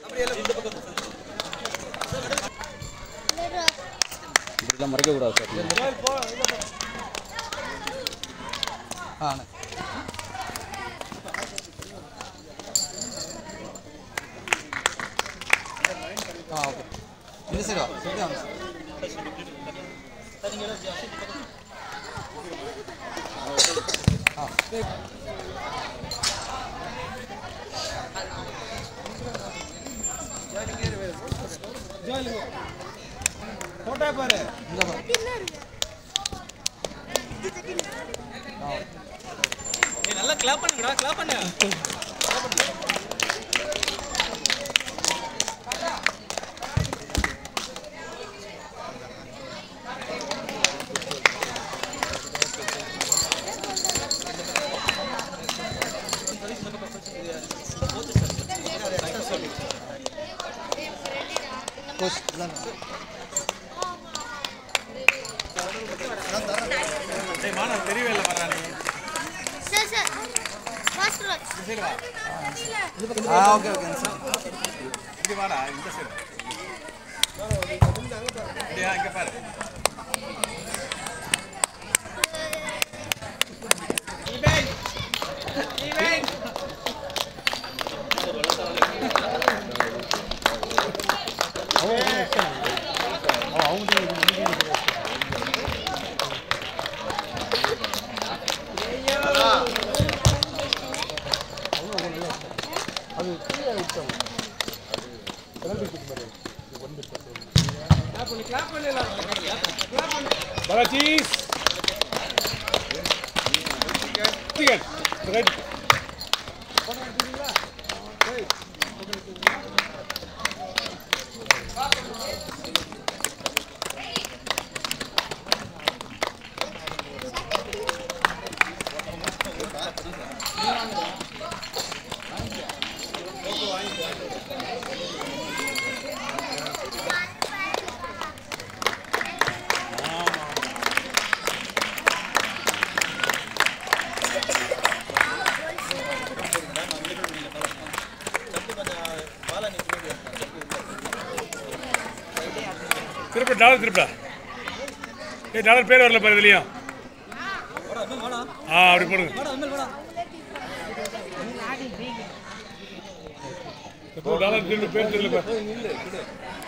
இப்படிலாம் மறைக்கக்கூடாது சார் ஆ அண்ணே. ஆ ஓகே இந்த சைடு வா இப்படி வாங்க ஆ போட்டா பாரு இந்த பா ஏய் நல்லா கிளாப் பண்ணுங்கடா கிளாப் பண்ணு கோச் இதான் டேய் மானா தெரியவே இல்லை பாரு நீ சார் சார் மாஸ்டர் வாட்ச் இந்த சைடு வா ஆ ஓகே ஓகே சார் இப்படி வாடா இந்த சைடு இப்படியா இங்க பாரு event event Baratis. Tigan. Ready. திருப்பி டாலர் திருப்பா ஏய் டாலர் பேர் வரல பாரு இதுலயும் ஆ அப்படி போடுங்க இப்போ டாலர் திருப்பி பேர் தெரியல பாரு